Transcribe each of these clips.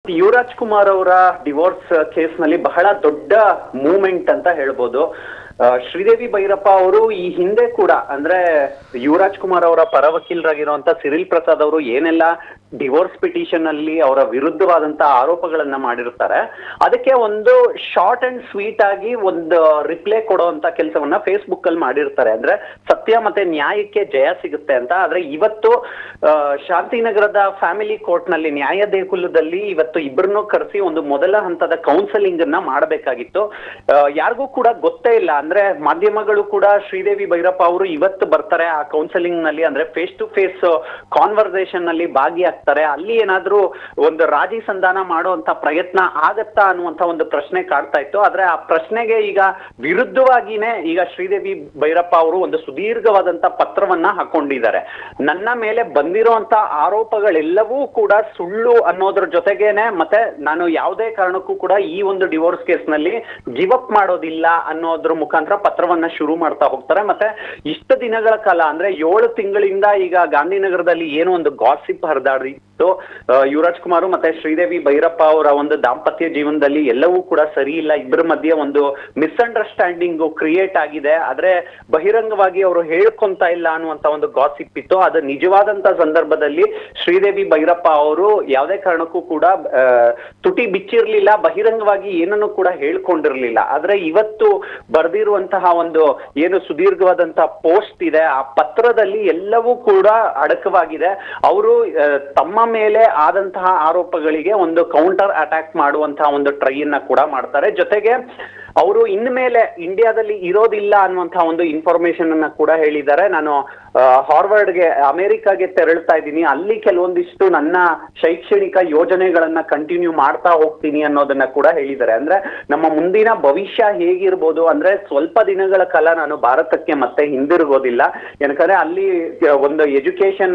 ಯುವರಾಜ್ ಕುಮಾರ್ ಅವರ divorce case ನಲ್ಲಿ ಬಹಳ ದೊಡ್ಡ ಮೂವ್ಮೆಂಟ್ ಅಂತ ಹೇಳ್ಬೋದು ಆ, ಶ್ರೀದೇವಿ ಭೈರಪ್ಪ ಅವರು ಈ ಹಿಂದೆ ಕೂಡ ಅಂದ್ರೆ ಯುವರಾಜ್ ಕುಮಾರ್ ಅವರ ಪರ ವಕೀಲರಾಗಿರುವಂತ ಸಿರಿಲ್ ಪ್ರಸಾದ್ ಅವರು ಏನೆಲ್ಲ ಡಿವೋರ್ಸ್ ಪಿಟಿಷನ್ ಅಲ್ಲಿ ಅವರ ವಿರುದ್ಧವಾದಂತ ಆರೋಪಗಳನ್ನ ಮಾಡಿರ್ತಾರೆ ಅದಕ್ಕೆ ಒಂದು ಶಾರ್ಟ್ ಅಂಡ್ ಸ್ವೀಟ್ ಆಗಿ ಒಂದು ರಿಪ್ಲೈ ಕೊಡುವಂತ ಕೆಲಸವನ್ನ ಫೇಸ್ಬುಕ್ ಅಲ್ಲಿ ಮಾಡಿರ್ತಾರೆ ಅಂದ್ರೆ ಸತ್ಯ ಮತ್ತೆ ನ್ಯಾಯಕ್ಕೆ ಜಯ ಸಿಗುತ್ತೆ ಅಂತ ಆದ್ರೆ ಇವತ್ತು ಆ, ಶಾಂತಿನಗರದ ಫ್ಯಾಮಿಲಿ ಕೋರ್ಟ್ ನಲ್ಲಿ ನ್ಯಾಯ ದೇಗುಲದಲ್ಲಿ ಇವತ್ತು ಇಬ್ಬರನ್ನೂ ಕರೆಸಿ ಒಂದು ಮೊದಲ ಹಂತದ ಕೌನ್ಸೆಲಿಂಗ್ ಅನ್ನ ಮಾಡಬೇಕಾಗಿತ್ತು ಯಾರಿಗೂ ಕೂಡ ಗೊತ್ತೇ ಇಲ್ಲ ಅಂದ್ರೆ ಮಾಧ್ಯಮಗಳು ಕೂಡ ಶ್ರೀದೇವಿ ಭೈರಪ್ಪ ಅವರು ಇವತ್ತು ಬರ್ತಾರೆ ಆ ಕೌನ್ಸೆಲಿಂಗ್ ನಲ್ಲಿ ಅಂದ್ರೆ ಫೇಸ್ ಟು ಫೇಸ್ ಕಾನ್ವರ್ಸೇಷನ್ ನಲ್ಲಿ ಭಾಗಿಯಾಗ್ತಾರೆ ಅಲ್ಲಿ ಏನಾದ್ರೂ ಒಂದು ರಾಜಿ ಸಂಧಾನ ಮಾಡುವಂತ ಪ್ರಯತ್ನ ಆಗತ್ತಾ ಅನ್ನುವಂತ ಒಂದು ಪ್ರಶ್ನೆ ಕಾಡ್ತಾ ಇತ್ತು ಆದ್ರೆ ಆ ಪ್ರಶ್ನೆಗೆ ಈಗ ವಿರುದ್ಧವಾಗಿನೇ ಈಗ ಶ್ರೀದೇವಿ ಭೈರಪ್ಪ ಅವರು ಒಂದು ಸುದೀರ್ಘವಾದಂತ ಪತ್ರವನ್ನ ಹಾಕೊಂಡಿದ್ದಾರೆ ನನ್ನ ಮೇಲೆ ಬಂದಿರುವಂತ ಆರೋಪಗಳೆಲ್ಲವೂ ಕೂಡ ಸುಳ್ಳು ಅನ್ನೋದ್ರ ಜೊತೆಗೇನೆ ಮತ್ತೆ ನಾನು ಯಾವುದೇ ಕಾರಣಕ್ಕೂ ಕೂಡ ಈ ಒಂದು ಡಿವೋರ್ಸ್ ಕೇಸ್ ನಲ್ಲಿ ಗಿವ್ ಅಪ್ ಮಾಡೋದಿಲ್ಲ ಅನ್ನೋದ್ರ ಮುಖಾಂತರ ಪತ್ರವನ್ನ ಶುರು ಮಾಡ್ತಾ ಹೋಗ್ತಾರೆ ಮತ್ತೆ ಇಷ್ಟು ದಿನಗಳ ಕಾಲ ಅಂದ್ರೆ ಏಳು ತಿಂಗಳಿಂದ ಈಗ ಗಾಂಧಿನಗರದಲ್ಲಿ ಏನು ಒಂದು ಗಾಸಿಪ್ ಹರಿದಾಡಿತ್ತು ಆ, ಯುವರಾಜ್ ಕುಮಾರ್ ಮತ್ತೆ ಶ್ರೀದೇವಿ ಭೈರಪ್ಪ ಅವರ ಒಂದು ದಾಂಪತ್ಯ ಜೀವನದಲ್ಲಿ ಎಲ್ಲವೂ ಕೂಡ ಸರಿ ಇಲ್ಲ ಇಬ್ಬರ ಮಧ್ಯೆ ಒಂದು ಮಿಸ್ಅಂಡರ್ಸ್ಟ್ಯಾಂಡಿಂಗ್ ಕ್ರಿಯೇಟ್ ಆಗಿದೆ ಆದ್ರೆ ಬಹಿರಂಗವಾಗಿ ಅವರು ಹೇಳ್ಕೊಂತ ಇಲ್ಲ ಅನ್ನುವಂತ ಒಂದು ಗಾಸಿಪ್ ಇತ್ತು ಅದು ನಿಜವಾದಂತ ಸಂದರ್ಭದಲ್ಲಿ ಶ್ರೀದೇವಿ ಭೈರಪ್ಪ ಅವರು ಯಾವುದೇ ಕಾರಣಕ್ಕೂ ಕೂಡ ಆ, ತುಟಿ ಬಿಚ್ಚಿರ್ಲಿಲ್ಲ ಬಹಿರಂಗವಾಗಿ ಏನನ್ನು ಕೂಡ ಹೇಳ್ಕೊಂಡಿರ್ಲಿಲ್ಲ ಆದ್ರೆ ಇವತ್ತು ಬರೆದಿರುವಂತಹ ಒಂದು ಏನು ಸುದೀರ್ಘವಾದಂತಹ ಪೋಸ್ಟ್ ಇದೆ ಆ ಪತ್ರದಲ್ಲಿ ಎಲ್ಲವೂ ಕೂಡ ಅಡಕವಾಗಿದೆ ಅವರು ಆ, ತಮ್ಮ ಮೇಲೆ ಆದಂತಹ ಆರೋಪಗಳಿಗೆ ಒಂದು ಕೌಂಟರ್ ಅಟ್ಯಾಕ್ ಮಾಡುವಂತಹ ಒಂದು ಟ್ರೈ ಅನ್ನ ಕೂಡ ಮಾಡ್ತಾರೆ ಜೊತೆಗೆ ಅವರು ಇನ್ಮೇಲೆ ಇಂಡಿಯಾದಲ್ಲಿ ಇರೋದಿಲ್ಲ ಅನ್ನುವಂತಹ ಒಂದು ಇನ್ಫಾರ್ಮೇಶನ್ ಅನ್ನ ಕೂಡ ಹೇಳಿದ್ದಾರೆ ನಾನು ಹಾರ್ವರ್ಡ್ಗೆ ಅಮೆರಿಕಾಗೆ ತೆರಳ್ತಾ ಇದ್ದೀನಿ ಅಲ್ಲಿ ಕೆಲವೊಂದಿಷ್ಟು ನನ್ನ ಶೈಕ್ಷಣಿಕ ಯೋಜನೆಗಳನ್ನ ಕಂಟಿನ್ಯೂ ಮಾಡ್ತಾ ಹೋಗ್ತೀನಿ ಅನ್ನೋದನ್ನ ಕೂಡ ಹೇಳಿದ್ದಾರೆ ಅಂದ್ರೆ ನಮ್ಮ ಮುಂದಿನ ಭವಿಷ್ಯ ಹೇಗಿರ್ಬೋದು ಅಂದ್ರೆ ಸ್ವಲ್ಪ ದಿನಗಳ ಕಾಲ ನಾನು ಭಾರತಕ್ಕೆ ಮತ್ತೆ ಹಿಂದಿರುಗೋದಿಲ್ಲ ಯಾಕಂದ್ರೆ ಅಲ್ಲಿ ಆ, ಒಂದು ಎಜುಕೇಶನ್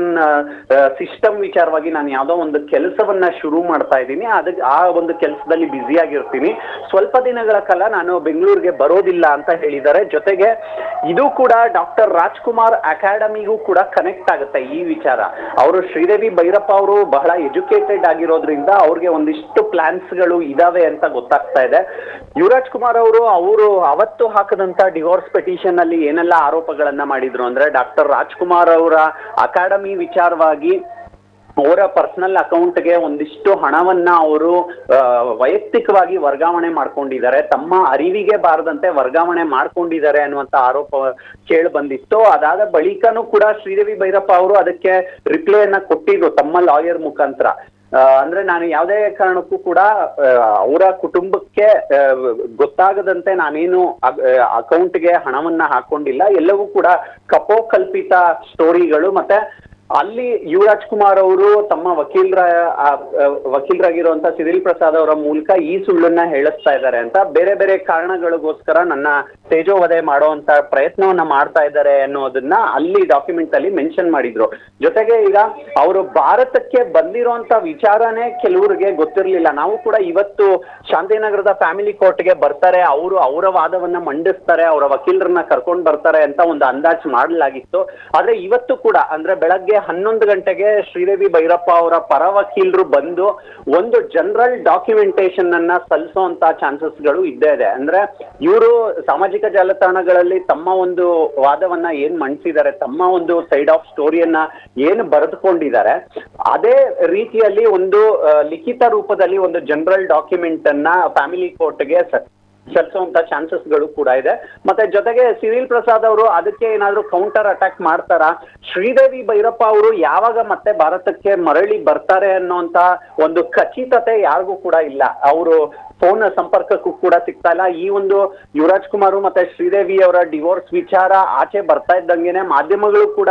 ಸಿಸ್ಟಮ್ ವಿಚಾರವಾಗಿ ನಾನು ಯಾವ್ದೋ ಒಂದು ಕೆಲಸವನ್ನ ಶುರು ಮಾಡ್ತಾ ಇದ್ದೀನಿ ಅದಕ್ಕೆ ಆ ಒಂದು ಕೆಲಸದಲ್ಲಿ ಬ್ಯುಸಿ ಆಗಿರ್ತೀನಿ ಸ್ವಲ್ಪ ದಿನಗಳ ಕಾಲ ನಾನು ಬೆಂಗಳೂರಿಗೆ ಬರೋದಿಲ್ಲ ಅಂತ ಹೇಳಿದ್ದಾರೆ ಜೊತೆಗೆ ಇದು ಕೂಡ ಡಾಕ್ಟರ್ ರಾಜ್ಕುಮಾರ್ ಅಕಾಡೆಮಿಗೂ ಕೂಡ ಕನೆಕ್ಟ್ ಆಗುತ್ತೆ ಈ ವಿಚಾರ ಅವರು ಶ್ರೀದೇವಿ ಭೈರಪ್ಪ ಅವರು ಬಹಳ ಎಜುಕೇಟೆಡ್ ಆಗಿರೋದ್ರಿಂದ ಅವ್ರಿಗೆ ಒಂದಿಷ್ಟು ಪ್ಲಾನ್ಸ್ ಗಳು ಇದಾವೆ ಅಂತ ಗೊತ್ತಾಗ್ತಾ ಇದೆ ಯುವರಾಜ್ ಕುಮಾರ್ ಅವರು ಅವರು ಅವತ್ತು ಹಾಕದಂತ ಡಿವೋರ್ಸ್ ಪೆಟಿಷನ್ ಅಲ್ಲಿ ಏನೆಲ್ಲ ಆರೋಪಗಳನ್ನ ಮಾಡಿದ್ರು ಅಂದ್ರೆ ಡಾಕ್ಟರ್ ರಾಜ್ಕುಮಾರ್ ಅವರ ಅಕಾಡೆಮಿ ವಿಚಾರವಾಗಿ ಅವರ ಪರ್ಸನಲ್ ಅಕೌಂಟ್ಗೆ ಒಂದಿಷ್ಟು ಹಣವನ್ನ ಅವರು ಆ, ವೈಯಕ್ತಿಕವಾಗಿ ವರ್ಗಾವಣೆ ಮಾಡ್ಕೊಂಡಿದ್ದಾರೆ ತಮ್ಮ ಅರಿವಿಗೆ ಬಾರದಂತೆ ವರ್ಗಾವಣೆ ಮಾಡ್ಕೊಂಡಿದ್ದಾರೆ ಅನ್ನುವಂತ ಆರೋಪ ಕೇಳಿ ಬಂದಿತ್ತು ಅದಾದ ಬಳಿಕನೂ ಕೂಡ ಶ್ರೀದೇವಿ ಭೈರಪ್ಪ ಅವರು ಅದಕ್ಕೆ ರಿಪ್ಲೈಯನ್ನ ಕೊಟ್ಟಿದ್ರು ತಮ್ಮ ಲಾಯರ್ ಮುಖಾಂತರ ಆ, ಅಂದ್ರೆ ನಾನು ಯಾವುದೇ ಕಾರಣಕ್ಕೂ ಕೂಡ ಆ, ಅವರ ಕುಟುಂಬಕ್ಕೆ ಆ, ಗೊತ್ತಾಗದಂತೆ ನಾನೇನು ಅಕೌಂಟ್ಗೆ ಹಣವನ್ನ ಹಾಕೊಂಡಿಲ್ಲ ಎಲ್ಲವೂ ಕೂಡ ಕಪೋಕಲ್ಪಿತ ಸ್ಟೋರಿಗಳು ಮತ್ತೆ ಅಲ್ಲಿ ಯುವರಾಜ್ ಕುಮಾರ್ ಅವರು ತಮ್ಮ ವಕೀಲರ ಆ, ಆ, ವಕೀಲರಾಗಿರುವಂತ ಸಿರಿಲ್ ಪ್ರಸಾದ್ ಅವರ ಮೂಲಕ ಈ ಸುಳ್ಳನ್ನ ಹೇಳಿಸ್ತಾ ಇದ್ದಾರೆ ಅಂತ ಬೇರೆ ಬೇರೆ ಕಾರಣಗಳಿಗೋಸ್ಕರ ನನ್ನ ತೇಜೋವಧೆ ಮಾಡುವಂತ ಪ್ರಯತ್ನವನ್ನ ಮಾಡ್ತಾ ಇದ್ದಾರೆ ಅನ್ನೋದನ್ನ ಅಲ್ಲಿ ಡಾಕ್ಯುಮೆಂಟ್ ಅಲ್ಲಿ ಮೆನ್ಷನ್ ಮಾಡಿದ್ರು ಜೊತೆಗೆ ಈಗ ಅವರು ಭಾರತಕ್ಕೆ ಬಂದಿರುವಂತ ವಿಚಾರನೇ ಕೆಲವರಿಗೆ ಗೊತ್ತಿರ್ಲಿಲ್ಲ ನಾವು ಕೂಡ ಇವತ್ತು ಶಾಂತಿನಗರದ ಫ್ಯಾಮಿಲಿ ಕೋರ್ಟ್ಗೆ ಬರ್ತಾರೆ ಅವರು ಅವರ ವಾದವನ್ನ ಮಂಡಿಸ್ತಾರೆ ಅವರ ವಕೀಲರನ್ನ ಕರ್ಕೊಂಡ್ ಬರ್ತಾರೆ ಅಂತ ಒಂದು ಅಂದಾಜ್ ಮಾಡಲಾಗಿತ್ತು ಆದ್ರೆ ಇವತ್ತು ಕೂಡ ಅಂದ್ರೆ ಬೆಳಗ್ಗೆ ಹನ್ನೊಂದು ಗಂಟೆಗೆ ಶ್ರೀದೇವಿ ಭೈರಪ್ಪ ಅವರ ಪರ ವಕೀಲರು ಬಂದು ಒಂದು ಜನರಲ್ ಡಾಕ್ಯುಮೆಂಟೇಶನ್ ಅನ್ನ ಸಲ್ಲಿಸುವಂತ ಚಾನ್ಸಸ್ ಗಳು ಇದ್ದೇ ಇದೆ ಅಂದ್ರೆ ಇವರು ಸಾಮಾಜಿಕ ಜಾಲತಾಣಗಳಲ್ಲಿ ತಮ್ಮ ಒಂದು ವಾದವನ್ನ ಏನ್ ಮಂಡಿಸಿದ್ದಾರೆ ತಮ್ಮ ಒಂದು ಸೈಡ್ ಆಫ್ ಸ್ಟೋರಿಯನ್ನ ಏನು ಬರೆದುಕೊಂಡಿದ್ದಾರೆ ಅದೇ ರೀತಿಯಲ್ಲಿ ಒಂದು ಆ, ಲಿಖಿತ ರೂಪದಲ್ಲಿ ಒಂದು ಜನರಲ್ ಡಾಕ್ಯುಮೆಂಟ್ ಅನ್ನ ಫ್ಯಾಮಿಲಿ ಕೋರ್ಟ್ಗೆ ಸಲ್ಲಿಸುವಂತ ಚಾನ್ಸಸ್ಗಳು ಕೂಡ ಇದೆ ಮತ್ತೆ ಜೊತೆಗೆ ಸಿರಿಲ್ ಪ್ರಸಾದ್ ಅವರು ಅದಕ್ಕೆ ಏನಾದ್ರೂ ಕೌಂಟರ್ ಅಟ್ಯಾಕ್ ಮಾಡ್ತಾರಾ ಶ್ರೀದೇವಿ ಭೈರಪ್ಪ ಅವರು ಯಾವಾಗ ಮತ್ತೆ ಭಾರತಕ್ಕೆ ಮರಳಿ ಬರ್ತಾರೆ ಅನ್ನೋಂತ ಒಂದು ಖಚಿತತೆ ಯಾರಿಗೂ ಕೂಡ ಇಲ್ಲ ಅವರು ಫೋನ್ ಸಂಪರ್ಕಕ್ಕೂ ಕೂಡ ಸಿಗ್ತಾ ಇಲ್ಲ ಈ ಒಂದು ಯುವರಾಜ್ ಕುಮಾರ್ ಮತ್ತೆ ಶ್ರೀದೇವಿ ಅವರ ಡಿವೋರ್ಸ್ ವಿಚಾರ ಆಚೆ ಬರ್ತಾ ಇದ್ದಂಗೆನೆ ಮಾಧ್ಯಮಗಳು ಕೂಡ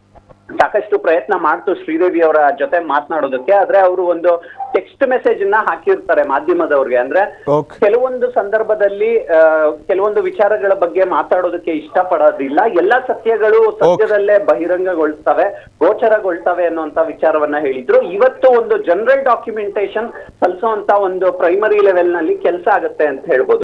ಸಾಕಷ್ಟು ಪ್ರಯತ್ನ ಮಾಡ್ತು ಶ್ರೀದೇವಿ ಅವರ ಜೊತೆ ಮಾತನಾಡೋದಕ್ಕೆ ಆದ್ರೆ ಅವರು ಒಂದು ಟೆಕ್ಸ್ಟ್ ಮೆಸೇಜ್ ಅನ್ನ ಹಾಕಿರ್ತಾರೆ ಮಾಧ್ಯಮದವ್ರಿಗೆ ಅಂದ್ರೆ Okay. ಕೆಲವೊಂದು ಸಂದರ್ಭದಲ್ಲಿ ಆ, ಕೆಲವೊಂದು ವಿಚಾರಗಳ ಬಗ್ಗೆ ಮಾತಾಡೋದಕ್ಕೆ ಇಷ್ಟಪಡೋದಿಲ್ಲ ಎಲ್ಲಾ ಸತ್ಯಗಳು ಸತ್ಯದಲ್ಲೇ ಬಹಿರಂಗಗೊಳ್ತವೆ ಗೋಚರಗೊಳ್ತವೆ ಅನ್ನುವಂತ ವಿಚಾರವನ್ನ ಹೇಳಿದ್ರು ಇವತ್ತು ಒಂದು ಜನರಲ್ ಡಾಕ್ಯುಮೆಂಟೇಶನ್ ಸಲ್ಲಿಸುವಂತ ಒಂದು ಪ್ರೈಮರಿ ಲೆವೆಲ್ ನಲ್ಲಿ ಕೆಲಸ ಆಗುತ್ತೆ ಅಂತ ಹೇಳ್ಬೋದು